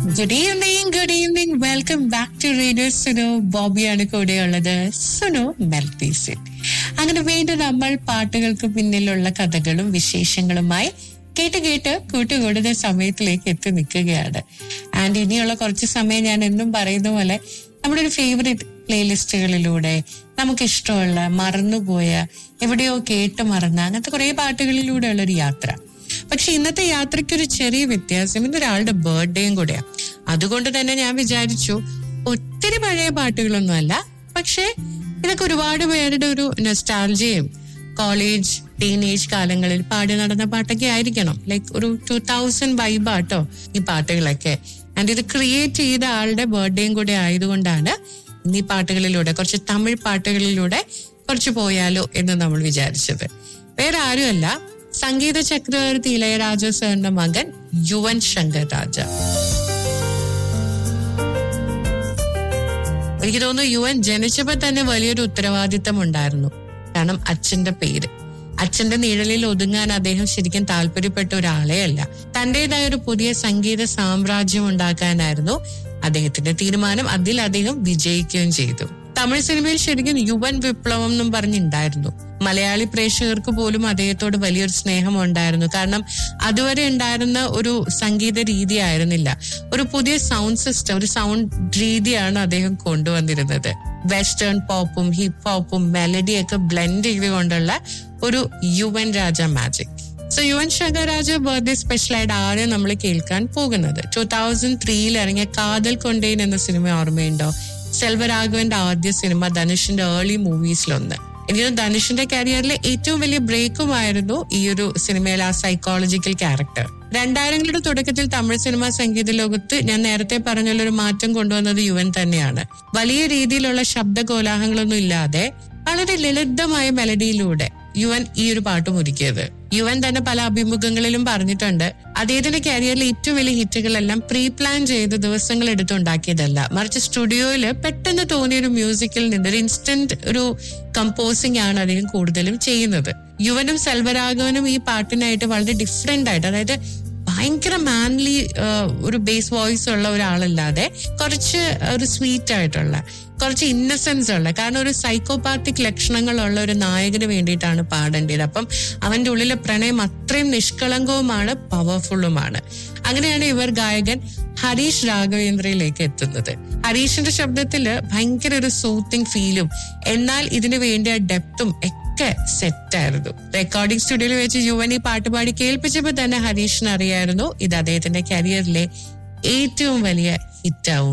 good evening good evening welcome back to radio Sunu ബോബിയാണ് കൂടെയുള്ളത് സുനു മെൽത്തീസിൻ അങ്ങനെ വീണ്ടും നമ്മൾ പാട്ടുകൾക്ക് പിന്നിലുള്ള കഥകളും വിശേഷങ്ങളുമായി കേട്ട് കേട്ട് കൂട്ടുകൂടുന്ന സമയത്തിലേക്ക് എത്തി നിൽക്കുകയാണ് ആൻഡ് ഇനിയുള്ള കുറച്ച് സമയം ഞാൻ എന്നും പറയുന്ന പോലെ നമ്മുടെ ഒരു ഫേവറേറ്റ് പ്ലേലിസ്റ്റുകളിലൂടെ നമുക്ക് ഇഷ്ടമുള്ള മറന്നുപോയ എവിടെയോ കേട്ട് മറന്ന അങ്ങനത്തെ കുറെ പാട്ടുകളിലൂടെയുള്ള ഒരു യാത്ര പക്ഷെ ഇന്നത്തെ യാത്രയ്ക്ക് ഒരു ചെറിയ വ്യത്യാസം ഇന്ന് ഒരാളുടെ ബർത്ത്ഡേയും കൂടെയാ അതുകൊണ്ട് തന്നെ ഞാൻ വിചാരിച്ചു ഒത്തിരി പഴയ പാട്ടുകളൊന്നും അല്ല പക്ഷെ ഇതൊക്കെ ഒരുപാട് പേരുടെ ഒരു നെസ്റ്റാൾജിയും കോളേജ് ടീനേജ് കാലങ്ങളിൽ പാടി നടന്ന പാട്ടൊക്കെ ആയിരിക്കണം ലൈക്ക് ഒരു ടൂ തൗസൻഡ് വൈബാട്ടോ ഈ പാട്ടുകളൊക്കെ ആൻഡ് ഇത് ക്രിയേറ്റ് ചെയ്ത ആളുടെ ബർത്ത്ഡേയും കൂടെ ആയതുകൊണ്ടാണ് ഇന്ന് ഈ പാട്ടുകളിലൂടെ കുറച്ച് തമിഴ് പാട്ടുകളിലൂടെ കുറച്ച് പോയാലോ എന്ന് നമ്മൾ വിചാരിച്ചത് വേറെ ആരുമല്ല സംഗീത ചക്രവർത്തി ഇളയരാജ സാറിന്റെ മകൻ യുവൻ ശങ്കർ രാജ എനിക്ക് തോന്നുന്നു യുവൻ ജനിച്ചപ്പോ തന്നെ വലിയൊരു ഉത്തരവാദിത്തം ഉണ്ടായിരുന്നു കാരണം അച്ഛന്റെ പേര് അച്ഛന്റെ നിഴലിൽ ഒതുങ്ങാൻ അദ്ദേഹം ശരിക്കും താല്പര്യപ്പെട്ട ഒരാളെ അല്ല തന്റേതായ ഒരു പുതിയ സംഗീത സാമ്രാജ്യം ഉണ്ടാക്കാനായിരുന്നു അദ്ദേഹത്തിന്റെ തീരുമാനം അതിൽ അദ്ദേഹം വിജയിക്കുകയും ചെയ്തു തമിഴ് സിനിമയിൽ ശരിക്കും യുവൻ വിപ്ലവം എന്നും പറഞ്ഞുണ്ടായിരുന്നു മലയാളി പ്രേക്ഷകർക്ക് പോലും അദ്ദേഹത്തോട് വലിയൊരു സ്നേഹം ഉണ്ടായിരുന്നു കാരണം അതുവരെ ഉണ്ടായിരുന്ന ഒരു സംഗീത രീതി ആയിരുന്നില്ല ഒരു പുതിയ സൗണ്ട് സിസ്റ്റം ഒരു സൗണ്ട് രീതിയാണ് അദ്ദേഹം കൊണ്ടുവന്നിരുന്നത് വെസ്റ്റേൺ പോപ്പും ഹിപ്പ് ഹോപ്പും മെലഡിയൊക്കെ ബ്ലെൻഡ് ചെയ്തുകൊണ്ടുള്ള ഒരു Yuvan Raja magic so Yuvan Shankar Raja birthday സ്പെഷ്യലായിട്ട് ആദ്യം നമ്മൾ കേൾക്കാൻ പോകുന്നത് ടൂ തൗസൻഡ് ത്രീയിൽ ഇറങ്ങിയ കാതൽ കൊണ്ടേൻ എന്ന സിനിമ ഓർമ്മയുണ്ടോ സെൽവരാഘവന്റെ ആദ്യ സിനിമ ധനുഷിന്റെ ഏർലി മൂവീസിലൊന്ന് എനിക്ക് തോന്നുന്നു ധനുഷിന്റെ കരിയറിലെ ഏറ്റവും വലിയ ബ്രേക്കുമായിരുന്നു ഈ ഒരു സിനിമയിലെ ആ സൈക്കോളജിക്കൽ ക്യാരക്ടർ രണ്ടായിരങ്ങളുടെ തുടക്കത്തിൽ തമിഴ് സിനിമ സംഗീത ലോകത്ത് ഞാൻ നേരത്തെ പറഞ്ഞുള്ള ഒരു മാറ്റം കൊണ്ടുവന്നത് യുവൻ തന്നെയാണ് വലിയ രീതിയിലുള്ള ശബ്ദ കോലാഹലങ്ങളൊന്നും ഇല്ലാതെ വളരെ ലളിതമായ മെലഡിയിലൂടെ യുവൻ ഈ ഒരു പാട്ടും ഒരുക്കിയത് യുവൻ തന്നെ പല അഭിമുഖങ്ങളിലും പറഞ്ഞിട്ടുണ്ട് അദ്ദേഹത്തിന്റെ കരിയറിലെ ഏറ്റവും വലിയ ഹിറ്റുകളെല്ലാം പ്രീ പ്ലാൻ ചെയ്ത് ദിവസങ്ങൾ എടുത്തുണ്ടാക്കിയതല്ല മറിച്ച് സ്റ്റുഡിയോയിൽ പെട്ടെന്ന് തോന്നിയ ഒരു മ്യൂസിക്കിൽ നിന്ന് ഒരു ഇൻസ്റ്റന്റ് ഒരു കമ്പോസിംഗ് ആണ് അദ്ദേഹം കൂടുതലും ചെയ്യുന്നത് യുവനും സെൽവരാഘവനും ഈ പാട്ടിനായിട്ട് വളരെ ഡിഫറെന്റ് ആയിട്ട് അതായത് ഭയങ്കര മാൻലി ഒരു ബേസ് വോയിസ് ഉള്ള ഒരാളല്ലാതെ കുറച്ച് ഒരു സ്വീറ്റ് ആയിട്ടുള്ള കുറച്ച് ഇന്നസെൻസ് ഉള്ള കാരണം ഒരു സൈക്കോപാത്തിക് ലക്ഷണങ്ങളുള്ള ഒരു നായകന് വേണ്ടിയിട്ടാണ് പാടേണ്ടത് അപ്പം അവന്റെ ഉള്ളിലെ പ്രണയം അത്രയും നിഷ്കളങ്കവുമാണ് പവർഫുള്ളുമാണ് അങ്ങനെയാണ് ഇവർ ഗായകൻ ഹരീഷ് രാഘവേന്ദ്രയിലേക്ക് എത്തുന്നത് ഹരീഷിന്റെ ശബ്ദത്തില് ഭയങ്കര ഒരു സൂത്തിങ് ഫീലും എന്നാൽ ഇതിനു വേണ്ടിയ ഡെപ്തും ഒക്കെ സെറ്റായിരുന്നു റെക്കോർഡിംഗ് സ്റ്റുഡിയോയിൽ വെച്ച് യുവൻ ഈ പാട്ട് പാടി കേൾപ്പിച്ചപ്പോൾ തന്നെ ഹരീഷിന് അറിയായിരുന്നു ഇത് അദ്ദേഹത്തിന്റെ കരിയറിലെ ഏറ്റവും വലിയ ഹിറ്റാവും